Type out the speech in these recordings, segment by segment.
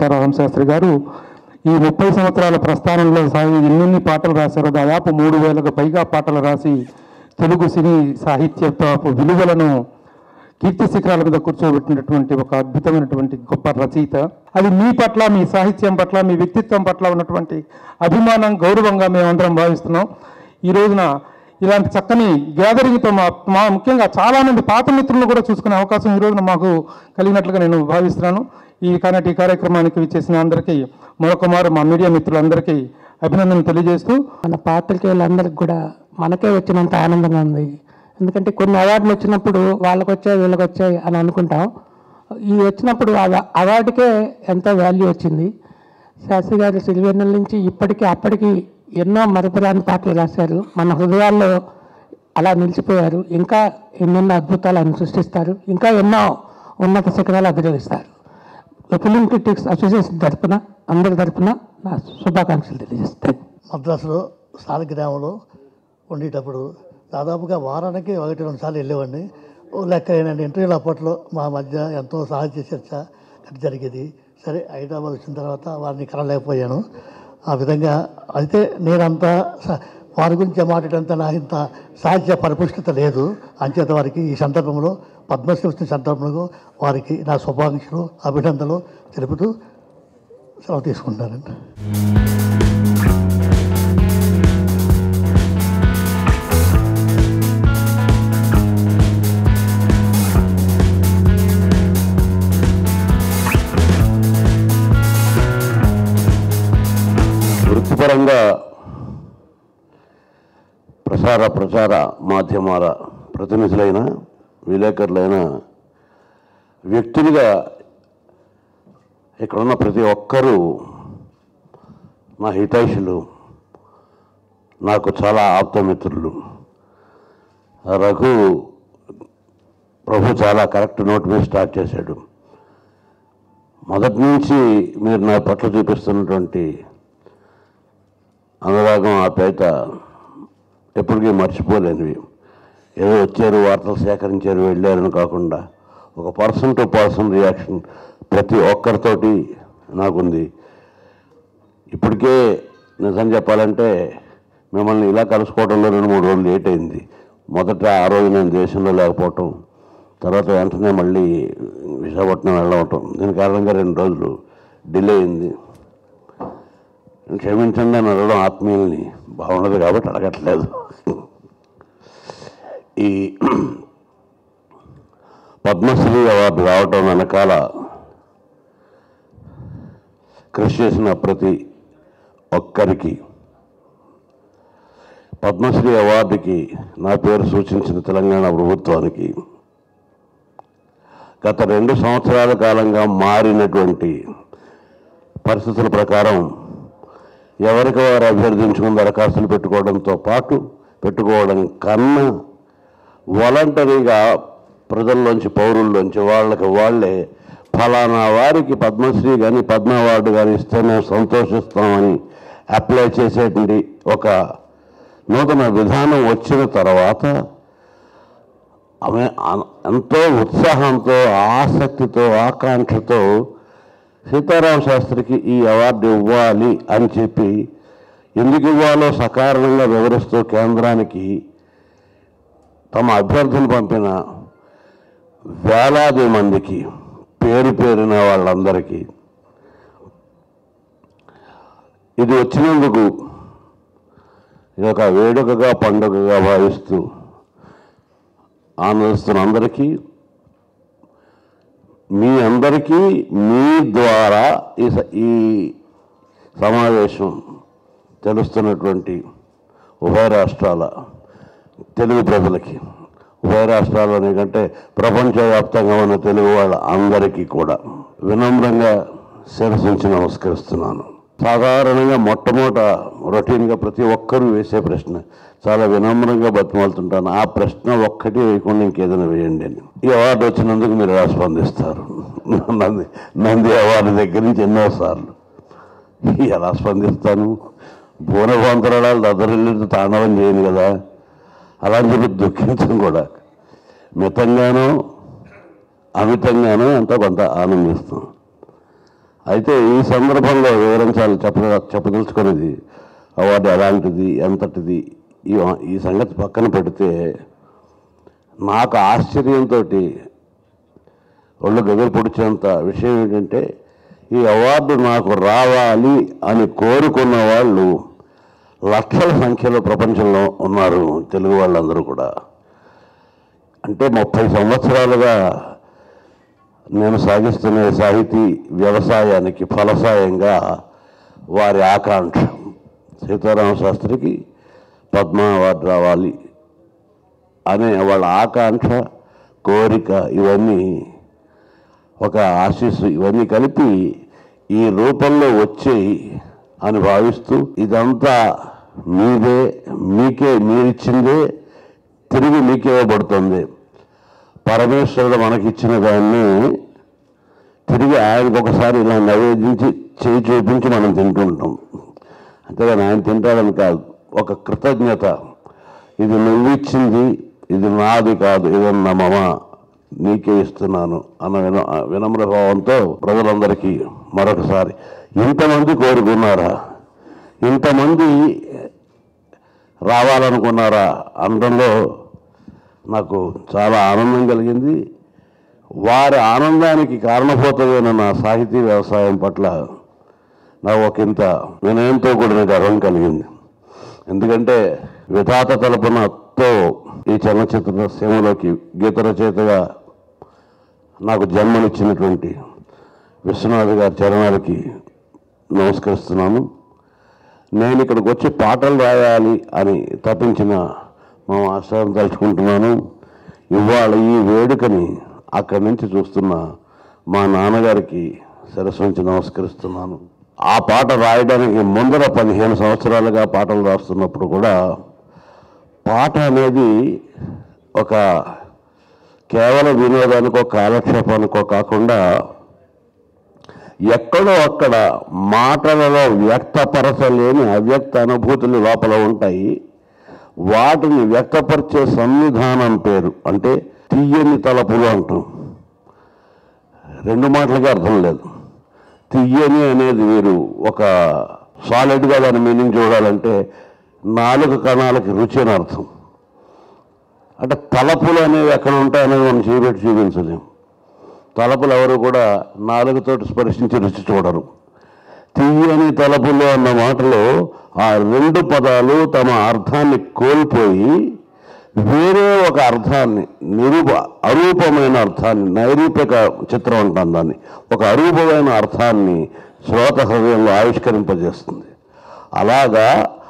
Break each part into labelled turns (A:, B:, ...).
A: సీతారామ శాస్త్రి గారు ఈ ముప్పై సంవత్సరాల ప్రస్థానంలో సాగి ఎన్నెన్ని పాటలు రాశారో దాదాపు మూడు వేలకు పైగా పాటలు రాసి తెలుగు సినీ సాహిత్య విలువలను కీర్తి శిఖరాల మీద కూర్చోబెట్టినటువంటి ఒక అద్భుతమైనటువంటి గొప్ప రచయిత అది మీ పట్ల మీ సాహిత్యం పట్ల మీ వ్యక్తిత్వం పట్ల ఉన్నటువంటి అభిమానం గౌరవంగా మేమందరం భావిస్తున్నాం ఈ రోజున ఇలాంటి చక్కని గ్యాదరింగ్తో మా మా ముఖ్యంగా చాలామంది పాత మిత్రులను కూడా చూసుకునే అవకాశం ఈ రోజున మాకు కలిగినట్లుగా నేను భావిస్తున్నాను ఈ కానటి కార్యక్రమానికి విచ్చేసిన అందరికీ మరొక మారు మా మీడియా మిత్రులందరికీ అభినందనలు తెలియజేస్తూ
B: మన పాత్రికేయులందరికీ కూడా మనకే వచ్చినంత ఆనందంగా ఉంది ఎందుకంటే కొన్ని అవార్డులు వచ్చినప్పుడు వాళ్ళకి వచ్చాయి వీళ్ళకి వచ్చాయి అని అనుకుంటాం ఈ వచ్చినప్పుడు ఆ అవార్డుకే ఎంతో వాల్యూ వచ్చింది శాస్త్రి గారు సిరివెన్నెల నుంచి ఇప్పటికీ అప్పటికి ఎన్నో మరపురాని పాటలు రాశారు మన హృదయాల్లో అలా నిలిచిపోయారు ఇంకా ఎన్నెన్నో అద్భుతాలు ఆయన సృష్టిస్తారు ఇంకా ఎన్నో ఉన్నత శిఖరాలు అధిరోహిస్తారు ఫిలిం క్రిటిక్స్ అసోసియేషన్ తరపున అందరి తరపున నా శుభాకాంక్షలు తెలియజేస్తాను
C: మద్రాసులో సాలగ్రామంలో ఉండేటప్పుడు దాదాపుగా వారానికి ఒకటి రెండు సార్లు వెళ్ళేవాడిని ఓ లెక్క ఏంటంటే ఇంటర్వ్యూలు అప్పట్లో మా మధ్య ఎంతో సాహిత్య చర్చ అది జరిగేది సరే హైదరాబాద్ వచ్చిన తర్వాత వారిని కలలేకపోయాను ఆ విధంగా అయితే నేనంతా స- వారి గురించి మాట్లాడేంత నాకు ఇంత సాహిత్య పరిపుష్టత లేదు అంచేత వారికి ఈ సందర్భంలో పద్మశ్రీ వచ్చిన సందర్భంలో వారికి నా శుభాకాంక్షలు అభినందనలు తెలుపుతూ సెలవు తీసుకుంటానండి
D: వృత్తిపరంగా ప్రసార ప్రచార మాధ్యమాల ప్రతినిధులైన విలేకరులైన వ్యక్తులుగా ఇక్కడున్న ప్రతి ఒక్కరూ నా హితైషులు నాకు చాలా ఆప్తమిత్రులు రఘు ప్రభు చాలా కరెక్ట్ నోట్ మీద స్టార్ట్ చేశాడు మొదటి నుంచి మీరు నా పట్ల చూపిస్తున్నటువంటి అనురాగం ఆప్యాయత ఎప్పటికీ మర్చిపోలేనివి ఏదో వచ్చారు వార్తలు సేకరించారు వెళ్ళారని కాకుండా ఒక పర్సన్ టు పర్సన్ రియాక్షన్ ప్రతి ఒక్కరితోటి నాకుంది ఇప్పటికే నిజం చెప్పాలంటే మిమ్మల్ని ఇలా కలుసుకోవడంలో రెండు మూడు రోజులు లేట్ అయింది మొదట ఆ రోజు నేను దేశంలో లేకపోవటం తర్వాత వెంటనే మళ్ళీ విశాఖపట్నం వెళ్ళవటం దీని కారణంగా రెండు రోజులు డిలే అయింది క్షమించండి అని అడగడం ఆత్మీయుల్ని బాగుండదు కాబట్టి అడగట్లేదు ఈ పద్మశ్రీ అవార్డు రావటం వెనకాల కృషి చేసిన ప్రతి ఒక్కరికి పద్మశ్రీ అవార్డుకి నా పేరు సూచించిన తెలంగాణ ప్రభుత్వానికి గత రెండు సంవత్సరాల కాలంగా మారినటువంటి పరిస్థితుల ప్రకారం ఎవరికి వారు అభ్యర్థించుకుని దరఖాస్తులు పెట్టుకోవడంతో పాటు పెట్టుకోవడం కన్నా వాలంటరీగా ప్రజల్లోంచి పౌరుల్లోంచి వాళ్ళకి వాళ్ళే ఫలానా వారికి పద్మశ్రీ కానీ పద్మ అవార్డు కానీ ఇస్తే మేము సంతోషిస్తామని అప్లై చేసేటువంటి ఒక నూతన విధానం వచ్చిన తర్వాత ఆమె అన- ఎంతో ఉత్సాహంతో ఆసక్తితో ఆకాంక్షతో సీతారామ శాస్త్రికి ఈ అవార్డు ఇవ్వాలి అని చెప్పి ఎందుకు ఇవ్వాలో సకారణంగా వివరిస్తూ కేంద్రానికి తమ అభ్యర్థులు పంపిన వేలాది మందికి పేరు పేరిన వాళ్ళందరికీ ఇది వచ్చినందుకు ఇది ఒక వేడుకగా పండుగగా భావిస్తూ ఆనందిస్తున్న అందరికీ మీ అందరికీ మీ ద్వారా ఈ స- ఈ సమావేశం తెలుస్తున్నటువంటి ఉభయ రాష్ట్రాల తెలుగు ప్రజలకి ఉభయ రాష్ట్రాల్లోనే కంటే ప్రపంచవ్యాప్తంగా ఉన్న తెలుగు వాళ్ళ అందరికీ కూడా వినమ్రంగా శిరసించి నమస్కరిస్తున్నాను సాధారణంగా మొట్టమొదట రొటీన్గా ప్రతి ఒక్కరూ వేసే ప్రశ్న చాలా వినమ్రంగా బతిమాలుతుంటాను ఆ ప్రశ్న ఒక్కటి వేయకుండా ఇంకేదైనా వేయండి అని ఈ అవార్డు వచ్చినందుకు మీరు ఎలా స్పందిస్తారు నంది నంది అవార్డు దగ్గర నుంచి ఎన్నోసార్లు ఎలా స్పందిస్తాను బోనభాంతరాలు దద్దరిల్లి తాండవం చేయను కదా అలా అని చెప్పి దుఃఖించడం కూడా మితంగానో అమితంగానో ఎంతో కొంత ఆనందిస్తాం అయితే ఈ సందర్భంలో వివరించాలి చెప్ప చెప్పదలుచుకునేది అవార్డు ఎలాంటిది ఎంతటిది ఈ ఈ సంగతి పక్కన పెడితే నాకు ఆశ్చర్యంతో ఒళ్ళు గదిలి పొడిచేంత విషయం ఏంటంటే ఈ అవార్డు నాకు రావాలి అని కోరుకున్న వాళ్ళు లక్షల సంఖ్యలో ప్రపంచంలో ఉన్నారు తెలుగు వాళ్ళందరూ కూడా అంటే ముప్పై సంవత్సరాలుగా నేను సాగిస్తున్న ఈ సాహితీ వ్యవసాయానికి ఫలసాయంగా వారి ఆకాంక్ష సీతారామ శాస్త్రికి పద్మ అవార్డు రావాలి అనే వాళ్ళ ఆకాంక్ష కోరిక ఇవన్నీ ఒక ఆశీస్సు ఇవన్నీ కలిపి ఈ రూపంలో వచ్చేయి అని భావిస్తూ ఇదంతా మీదే మీకే మీరిచ్చిందే తిరిగి మీకే ఇవ్వబడుతుంది పరమేశ్వరుడు మనకిచ్చిన దాన్ని తిరిగి ఆయనకు ఒకసారి ఇలా నైవేద్యించి చేయి చూపించి మనం తింటుంటాం అంతేగాని ఆయన తింటాడని కాదు ఒక కృతజ్ఞత ఇది నువ్వు ఇచ్చింది ఇది నాది కాదు ఇది నా మమ నీకే ఇస్తున్నాను అన్న విన వినమ్ర భావంతో ప్రజలందరికీ మరొకసారి ఇంతమంది కోరుకున్నారా ఇంతమంది రావాలనుకున్నారా అనడంలో నాకు చాలా ఆనందం కలిగింది వారి ఆనందానికి కారణభూతమైన నా సాహితీ వ్యవసాయం పట్ల నాకు ఒకంత వినయంతో కూడిన గర్వం కలిగింది ఎందుకంటే విధాత తలపునతో ఈ చలనచిత్ర సీమలోకి గీత రచయితగా నాకు జన్మనిచ్చినటువంటి విశ్వనాథ్ గారి చరణాలకి నమస్కరిస్తున్నాను నేను ఇక్కడికి వచ్చి పాటలు రాయాలి అని తప్పించిన మా మాస్టర్ని తలుచుకుంటున్నాను ఇవాళ ఈ వేడుకని అక్కడి నుంచి చూస్తున్న మా నాన్నగారికి శిరస్సు నుంచి నమస్కరిస్తున్నాను ఆ పాట రాయడానికి ముందర పదిహేను సంవత్సరాలుగా పాటలు రాస్తున్నప్పుడు కూడా పాట అనేది ఒక కేవలం వినోదానికో కాలక్షేపానికో కాకుండా ఎక్కడో అక్కడ మాటలలో వ్యక్తపరచలేని అవ్యక్త అనుభూతులు లోపల ఉంటాయి వాటిని వ్యక్తపరిచే సంవిధానం పేరు అంటే తీయని తలపులు అంటాం రెండు మాటలకి అర్థం లేదు తీయని అనేది మీరు ఒక సాలిడ్గా దాని మీనింగ్ చూడాలంటే నాలుగు కణాలకి రుచి అని అర్థం అంటే తలపులు అనేవి ఎక్కడ ఉంటాయనేది మనం చేయబెట్టి చూపించలేం తలపులు ఎవరు కూడా నాలుగుతోటి స్పర్శించి రుచి చూడరు తీయని తలపులు అన్న మాటలో ఆ రెండు పదాలు తమ అర్థాన్ని కోల్పోయి వేరే ఒక అర్థాన్ని నిరూప అరూపమైన అర్థాన్ని నైరూప్యక చిత్రం అంటాం దాన్ని ఒక అరూపమైన అర్థాన్ని శ్రోత హృదయంలో ఆవిష్కరింపజేస్తుంది అలాగా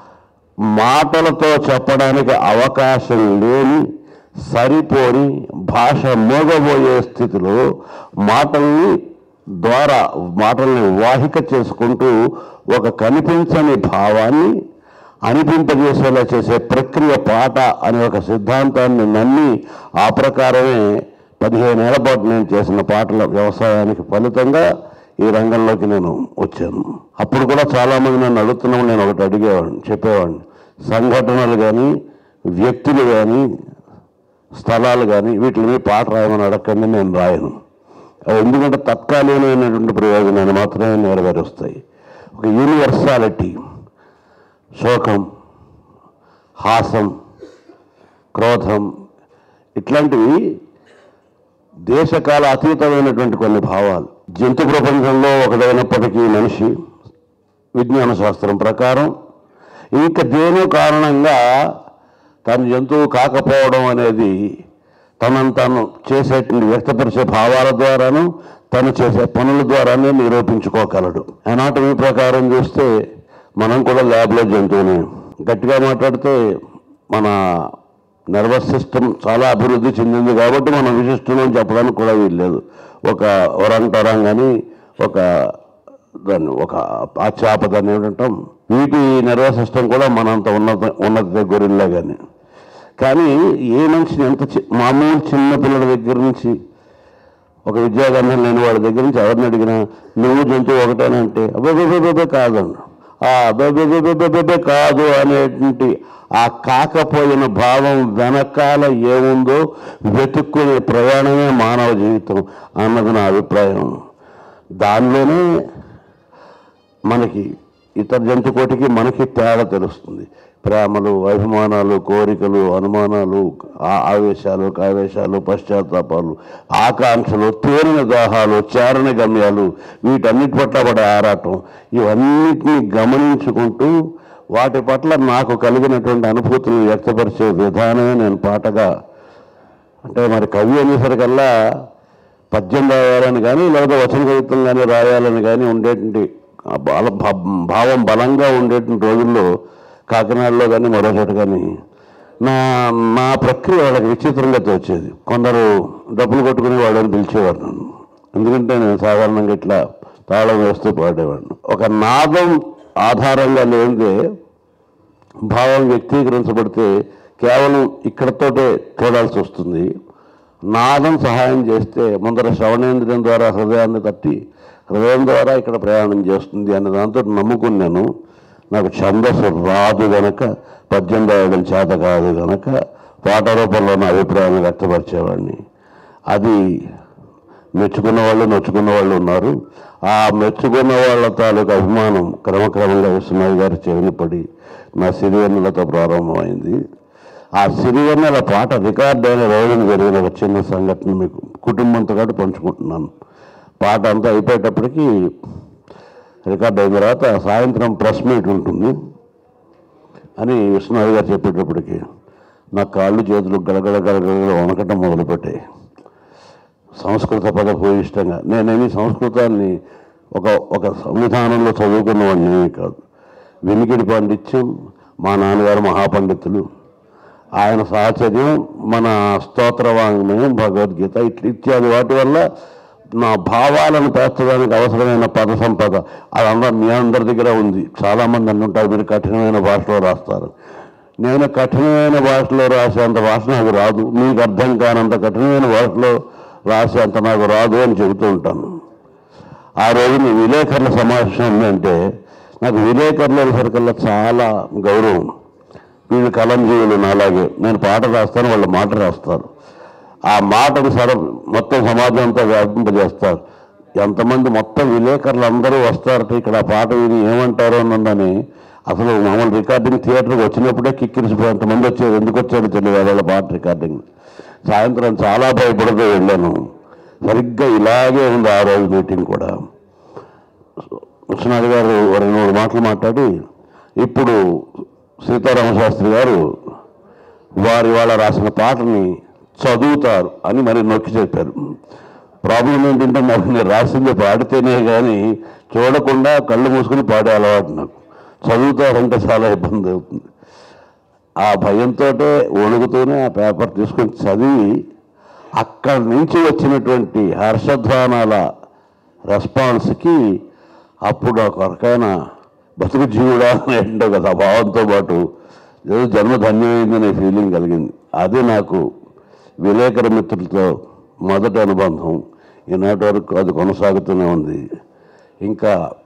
D: మాటలతో చెప్పడానికి అవకాశం లేని సరిపోని భాష మోగబోయే స్థితిలో మాటల్ని ద్వారా మాటల్ని వాహిక చేసుకుంటూ ఒక కనిపించని భావాన్ని అనిపింపజేసేలా చేసే ప్రక్రియ పాట అనే ఒక సిద్ధాంతాన్ని నమ్మి ఆ ప్రకారమే పదిహేనేళ్ల పాటు నేను చేసిన పాటల వ్యవసాయానికి ఫలితంగా ఈ రంగంలోకి నేను వచ్చాను అప్పుడు కూడా చాలామంది నన్ను అడుగుతున్నాము నేను ఒకటి అడిగేవాడిని చెప్పేవాడిని సంఘటనలు కానీ వ్యక్తులు కానీ స్థలాలు కానీ వీటి మీద పాట రాయమని అడగండి నేను రాయను అవి ఎందుకంటే తత్కాలీనమైనటువంటి ప్రయోజనాన్ని మాత్రమే నెరవేరుస్తాయి ఒక యూనివర్సాలిటీ శోకం హాసం క్రోధం ఇట్లాంటివి దేశకాల అతీతమైనటువంటి కొన్ని భావాలు జంతు ప్రపంచంలో ఒకటైనప్పటికీ మనిషి విజ్ఞాన శాస్త్రం ప్రకారం ఇంకా దేని కారణంగా తను జంతువు కాకపోవడం అనేది తనను తాను చేసేటువంటి వ్యక్తపరిచే భావాల ద్వారాను తను చేసే పనుల ద్వారానే నిరూపించుకోగలడు అనాటమీ ప్రకారం చూస్తే మనం కూడా ల్యాబ్లో జంతువునే గట్టిగా మాట్లాడితే మన నర్వస్ సిస్టమ్ చాలా అభివృద్ధి చెందింది కాబట్టి మనం విశిష్టం అని చెప్పడానికి కూడా వీల్లేదు ఒక ఒరంటరం కానీ ఒక దాన్ని ఒక ఆ చేప దాన్ని ఏమిటంటాం వీటి నర్వస్ సిస్టమ్ కూడా మనంత ఉన్నత ఉన్నత గొరిల్లా కానీ కానీ ఏ మనిషిని ఎంత చి- మామూలు చిన్న పిల్లల దగ్గర నుంచి ఒక విద్యాగంధం లేని వాడి దగ్గర నుంచి ఎవరిని అడిగినా నువ్వు జంతువు ఒకటేనంటే అబ్బాబే కాదండి ఆ అబ్బాబే కాదు అనేటువంటి ఆ కాకపోయిన భావం వెనకాల ఏముందో వెతుక్కునే ప్రయాణమే మానవ జీవితం అన్నది నా అభిప్రాయం దానిలోనే మనకి ఇతర జంతుకోటికి మనకి తేడా తెలుస్తుంది ప్రేమలు అభిమానాలు కోరికలు అనుమానాలు ఆ- ఆవేశాలు కావేశాలు పశ్చాత్తాపాలు ఆకాంక్షలు తేరిన దాహాలు చారణ గమ్యాలు వీటన్నిటి పట్ల పడే ఆరాటం ఇవన్నిటిని గమనించుకుంటూ వాటి పట్ల నాకు కలిగినటువంటి అనుభూతులు వ్యక్తపరిచే విధానమే నేను పాటగా అంటే మరి కవి అనేసరికల్లా పద్యం రాయాలని కానీ లేదా వచన కవిత్వం కానీ రాయాలని కానీ ఉండేటువంటి ఆ బాల భా- భావం బలంగా ఉండేటువంటి రోజుల్లో కాకినాడలో కానీ మరో చోట కానీ నా నా ప్రక్రియ వాళ్ళకి విచిత్రంగా తోచేది కొందరు డబ్బులు కొట్టుకుని వాళ్ళని పిలిచేవారు నన్ను ఎందుకంటే నేను సాధారణంగా ఇట్లా తాళం వేస్తూ పాడేవాడిని ఒక నాదం ఆధారంగా లేనిదే భావం వ్యక్తీకరించబడితే కేవలం ఇక్కడతోటే చూడాల్సి వస్తుంది నాదం సహాయం చేస్తే ముందర శ్రవణేంద్రియం ద్వారా హృదయాన్ని తట్టి హృదయం ద్వారా ఇక్కడ ప్రయాణం చేస్తుంది అనే దాంతో నమ్ముకున్నాను నాకు ఛందస్సు రాదు గనక పద్యం రాయడం చేత కాదు గనక పాట రూపంలో నా అభిప్రాయాన్ని వ్యక్తపరిచేవాడిని అది మెచ్చుకున్న వాళ్ళు నొచ్చుకున్న వాళ్ళు ఉన్నారు ఆ మెచ్చుకున్న వాళ్ళ తాలూకు అభిమానం క్రమక్రమంగా విశ్వనాథ్ గారి చెవిని పడి నా సిరివెన్నెలతో ప్రారంభమైంది ఆ సిరివెన్నెల పాట రికార్డ్ అయిన రోజున జరిగిన ఒక చిన్న సంఘటన మీకు కుటుంబంతో పాటు పంచుకుంటున్నాను పాట అంతా అయిపోయేటప్పటికి రికార్డ్ అయిన తర్వాత సాయంత్రం ప్రెస్ మీట్ ఉంటుంది అని విశ్వనాథ్ గారు చెప్పేటప్పటికి నా కాళ్ళు చేతులు గడగడ గడగడ వణకటం మొదలుపెట్టాయి సంస్కృత పద భూయిష్టంగా నేనేమి సంస్కృతాన్ని ఒక ఒక సంవిధానంలో చదువుకున్నవాడిని ఏమీ కాదు వెనికిడి పాండిత్యం మా నాన్నగారు మహాపండితులు ఆయన సాహచర్యం మన స్తోత్ర వాంగ్మయం భగవద్గీత ఇట్ల ఇత్యాది వాటి వల్ల నా భావాలను పేర్చడానికి అవసరమైన పద సంపద అదంతా మీ అందరి దగ్గర ఉంది చాలామంది అంటుంటారు మీరు కఠినమైన భాషలో రాస్తారు నేను కఠినమైన భాషలో రాసేంత భాష నాకు రాదు మీకు అర్థం కానంత కఠినమైన భాషలో రాసేంత నాకు రాదు అని చెబుతూ ఉంటాను ఆ రోజు మీ విలేకరుల సమావేశం ఉందంటే నాకు విలేకరుల సరికల్లా చాలా గౌరవం వీళ్ళు కలంజీవులు నాలాగే నేను పాట రాస్తాను వాళ్ళు మాట రాస్తారు ఆ మాటను సర మొత్తం సమాజం అంతా వ్యాపింపజేస్తారు ఎంతమంది మొత్తం విలేకరులు అందరూ వస్తారట ఇక్కడ ఆ పాట విని ఏమంటారో అన్నదని అసలు మామూలు రికార్డింగ్ థియేటర్కి వచ్చినప్పుడే కిక్కిరిసిపోయేంత మంది వచ్చారు ఎందుకు వచ్చారో తెలియదు వాళ్ళ పాట రికార్డింగ్ సాయంత్రం చాలా భయపడుతూ వెళ్ళాను సరిగ్గా ఇలాగే ఉంది ఆ రోజు మీటింగ్ కూడా విశ్వనాథ్ గారు ఒక రెండు మూడు మాటలు మాట్లాడి ఇప్పుడు సీతారామ శాస్త్రి గారు వారి వాళ్ళ రాసిన పాటని చదువుతారు అని మరి నొక్కి చెప్పారు ప్రాబ్లం ఏంటంటే నాకు నేను రాసింది పాడితేనే కానీ చూడకుండా కళ్ళు మూసుకుని పాడే అలవాటు నాకు చదువుతారంటే చాలా ఇబ్బంది అవుతుంది ఆ భయంతో వణుకుతూనే ఆ పేపర్ తీసుకొని చదివి అక్కడి నుంచి వచ్చినటువంటి హర్షధ్వానాల రెస్పాన్స్కి అప్పుడు ఒక రకమైన బతుకు జీవుడా ఏంటో కదా ఆ భావంతో పాటు ఏదో జన్మ ధన్యమైందనే ఫీలింగ్ కలిగింది అది నాకు విలేకరు మిత్రులతో మొదటి అనుబంధం ఈనాటి వరకు అది కొనసాగుతూనే ఉంది ఇంకా